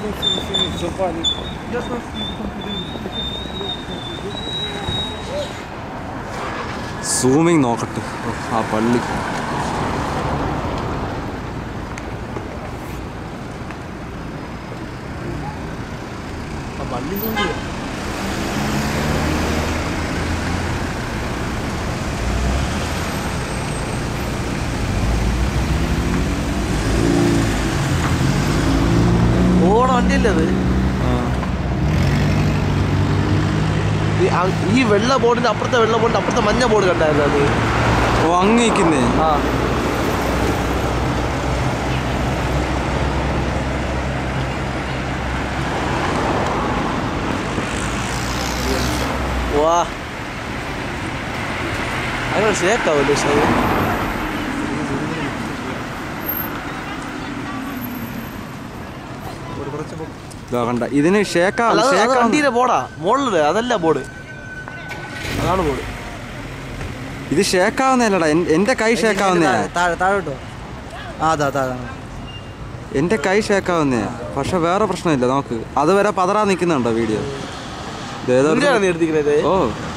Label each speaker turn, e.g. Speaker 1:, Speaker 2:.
Speaker 1: Zooming നോക്കട്ടെ ഓ, ആ പള്ളി
Speaker 2: പള്ളി സോണ്ടി ഓണ വണ്ടിയല്ലേ അത്
Speaker 1: ആ.
Speaker 2: ഈ- ആ- ഈ വെള്ള ബോർഡിന്റെ അപ്പുറത്തെ വെള്ള ബോർഡിന്റെ അപ്പുറത്തെ മഞ്ഞ ബോർഡ് കണ്ടായിരുന്നു അത്
Speaker 1: ഓ അങ്ങ് നിൽക്കുന്നേ
Speaker 2: ആ വാ അങ്ങനെ ഷേക്കാവല്ലേ പക്ഷെ അത്
Speaker 1: ഇതാ കണ്ട ഇതിന്
Speaker 2: അല്ല,
Speaker 1: ഷേക്കാവും
Speaker 2: അത് അത്
Speaker 1: ഷേക്കാവും
Speaker 2: വണ്ടിയുടെ ബോർഡാ മുകളില് അതല്ല ബോർഡ് അതാണ് ബോർഡ്
Speaker 1: ഇത് ഷേക്കാവുന്നല്ലടാ എന്റെ കൈ ഷേക്കാവുന്നയാ
Speaker 3: താഴെ താഴോട്ടോ ആ അതാ താഴെ
Speaker 1: എന്റെ കൈ ഷേക്കാവുന്നയാ പക്ഷെ വേറെ പ്രശ്നമില്ല നോക്ക് അതുവരെ പതറാ നിൽക്കുന്നുണ്ടോ വീഡിയോ ഇതേതോ
Speaker 2: എന്തിനാണ് നീ എടുത്തിരിക്കുന്നത്
Speaker 1: ഓ